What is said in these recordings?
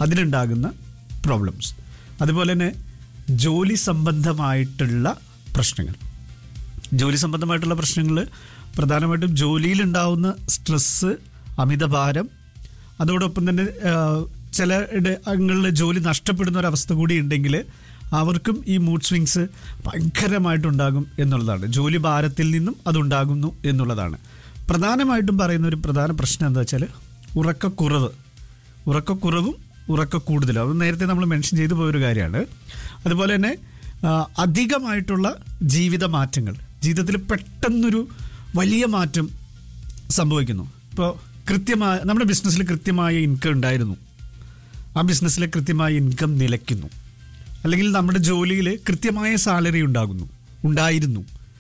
അതിനുണ്ടാകുന്ന problems അതുപോലെ തന്നെ ജോലി സംബന്ധമായിട്ടുള്ള പ്രശ്നങ്ങൾ ജോലി സംബന്ധമായിട്ടുള്ള പ്രശ്നങ്ങൾ പ്രധാനമായിട്ടും ജോലിയിലുണ്ടാവുന്ന സ്ട്രെസ്സ് അമിതഭാരം അതോടൊപ്പം തന്നെ ആ, ചില ഇടങ്ങളിൽ ജോലി നഷ്ടപ്പെടുന്ന ഒരവസ്ഥ കൂടി ഉണ്ടെങ്കിൽ അവർക്കും ഈ മൂഡ് സ്വിങ്സ് ഭയങ്കരമായിട്ടുണ്ടാകും എന്നുള്ളതാണ് ജോലി ഭാരത്തിൽ നിന്നും അതുണ്ടാകുന്നു എന്നുള്ളതാണ് പ്രധാനമായിട്ടും പറയുന്ന ഒരു പ്രധാന പ്രശ്നം എന്താ വെച്ചാൽ ഉറക്കക്കുറവ് ഉറക്കക്കുറവും ഉറക്ക കൂടുതലും അത് നേരത്തെ നമ്മൾ മെൻഷൻ ചെയ്തു പോയൊരു കാര്യമാണ് അതുപോലെ തന്നെ ആ, അധികമായിട്ടുള്ള ജീവിത മാറ്റങ്ങൾ ജീവിതത്തിൽ പെട്ടെന്നൊരു വലിയ മാറ്റം സംഭവിക്കുന്നു ഇപ്പോൾ കൃത്യമായ നമ്മുടെ ബിസിനസ്സിൽ കൃത്യമായ ഇൻകം ഉണ്ടായിരുന്നു ആ ബിസിനസ്സിലെ കൃത്യമായ ഇൻകം നിലയ്ക്കുന്നു അല്ലെങ്കിൽ നമ്മുടെ ജോലിയിൽ കൃത്യമായ സാലറി ഉണ്ടാകുന്നു ഉണ്ടായിരുന്നു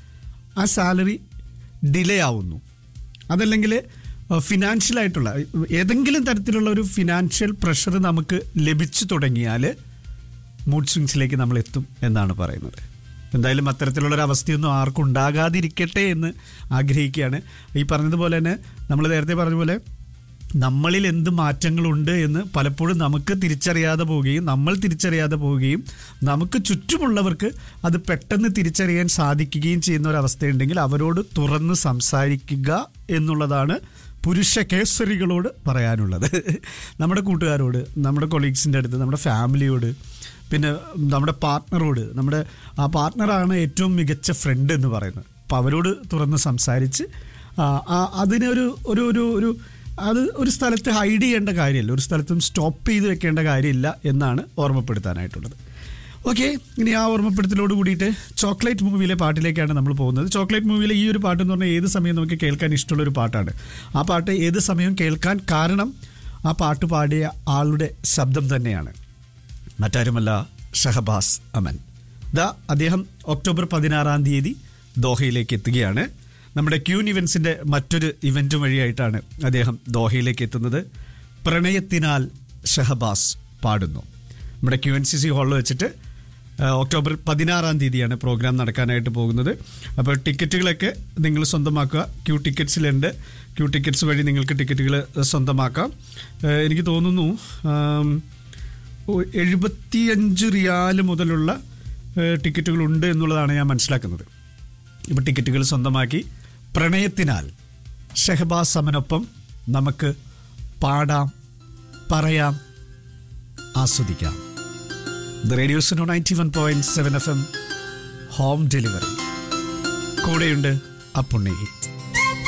ആ സാലറി ഡിലേ ആവുന്നു അതല്ലെങ്കിൽ ഫിനാൻഷ്യൽ ആയിട്ടുള്ള ഏതെങ്കിലും തരത്തിലുള്ള ഒരു ഫിനാൻഷ്യൽ പ്രഷർ നമുക്ക് ലഭിച്ചു തുടങ്ങിയാൽ മൂഡ് സ്വിങ്സിലേക്ക് നമ്മൾ എത്തും എന്നാണ് പറയുന്നത് എന്തായാലും അത്തരത്തിലുള്ള ഒരു അവസ്ഥയൊന്നും ആർക്കും ഉണ്ടാകാതിരിക്കട്ടെ എന്ന് ആഗ്രഹിക്കുകയാണ് ഈ പറഞ്ഞതുപോലെ തന്നെ നമ്മൾ നേരത്തെ പറഞ്ഞ പോലെ നമ്മളിൽ എന്ത് മാറ്റങ്ങളുണ്ട് എന്ന് പലപ്പോഴും നമുക്ക് തിരിച്ചറിയാതെ പോവുകയും നമ്മൾ തിരിച്ചറിയാതെ പോവുകയും നമുക്ക് ചുറ്റുമുള്ളവർക്ക് അത് പെട്ടെന്ന് തിരിച്ചറിയാൻ സാധിക്കുകയും ചെയ്യുന്ന ഒരു അവസ്ഥയുണ്ടെങ്കിൽ അവരോട് തുറന്ന് സംസാരിക്കുക എന്നുള്ളതാണ് പുരുഷ കേസരികളോട് പറയാനുള്ളത് നമ്മുടെ കൂട്ടുകാരോട് നമ്മുടെ കൊളീഗ്സിൻ്റെ അടുത്ത് നമ്മുടെ ഫാമിലിയോട് പിന്നെ നമ്മുടെ പാർട്ട്ണറോട് നമ്മുടെ ആ പാർട്ട്ണറാണ് ഏറ്റവും മികച്ച ഫ്രണ്ട് എന്ന് പറയുന്നത് അപ്പോൾ അവരോട് തുറന്ന് സംസാരിച്ച് ആ, ആ, അതിനൊരു ഒരു ഒരു ഒരു അത് ഒരു സ്ഥലത്ത് ഹൈഡ് ചെയ്യേണ്ട കാര്യമില്ല ഒരു സ്ഥലത്തും സ്റ്റോപ്പ് ചെയ്ത് വെക്കേണ്ട കാര്യമില്ല എന്നാണ് ഓർമ്മപ്പെടുത്താനായിട്ടുള്ളത് ഓക്കെ ഇനി ആ ഓർമ്മപ്പെടുത്തലോട് കൂടിയിട്ട് ചോക്ലേറ്റ് മൂവിയിലെ പാട്ടിലേക്കാണ് നമ്മൾ പോകുന്നത് ചോക്ലേറ്റ് മൂവിയിലെ ഈ ഒരു പാട്ട് എന്ന് പറഞ്ഞാൽ ഏത് സമയം നമുക്ക് കേൾക്കാൻ ഇഷ്ടമുള്ള ഒരു പാട്ടാണ് ആ പാട്ട് ഏത് സമയവും കേൾക്കാൻ കാരണം ആ പാട്ട് പാടിയ ആളുടെ ശബ്ദം തന്നെയാണ് മറ്റാരുമല്ല ഷഹബാസ് അമൻ ദാ അദ്ദേഹം ഒക്ടോബർ പതിനാറാം തീയതി ദോഹയിലേക്ക് എത്തുകയാണ് നമ്മുടെ ക്യൂൻ ഇവൻസിന്റെ മറ്റൊരു ഇവന്റ് വഴിയായിട്ടാണ് അദ്ദേഹം ദോഹയിലേക്ക് എത്തുന്നത് പ്രണയത്തിനാൽ ഷഹബാസ് പാടുന്നു നമ്മുടെ ക്യു എൻ സി സി ഹാളിൽ വെച്ചിട്ട് ആ, ഒക്ടോബർ പതിനാറാം തീയതിയാണ് പ്രോഗ്രാം നടക്കാനായിട്ട് പോകുന്നത് അപ്പോൾ ടിക്കറ്റുകളൊക്കെ നിങ്ങൾ സ്വന്തമാക്കുക ക്യൂ ടിക്കറ്റ്സിലുണ്ട് ക്യൂ ടിക്കറ്റ്സ് വഴി നിങ്ങൾക്ക് ടിക്കറ്റുകൾ സ്വന്തമാക്കാം ആ, എനിക്ക് തോന്നുന്നു ആം, ഓ- എഴുപത്തിയഞ്ച് റിയാല് മുതലുള്ള ഏഹ്, ടിക്കറ്റുകളുണ്ട് എന്നുള്ളതാണ് ഞാൻ മനസ്സിലാക്കുന്നത് ഇപ്പോൾ ടിക്കറ്റുകൾ സ്വന്തമാക്കി പ്രണയത്തിനാൽ ഷെഹബാസ് സമനൊപ്പം നമുക്ക് പാടാം പറയാം ആസ്വദിക്കാം ദ റേഡിയോസിനോ ninety one point seven F M home delivery കൂടെയുണ്ട് അപ്പുണ്ണി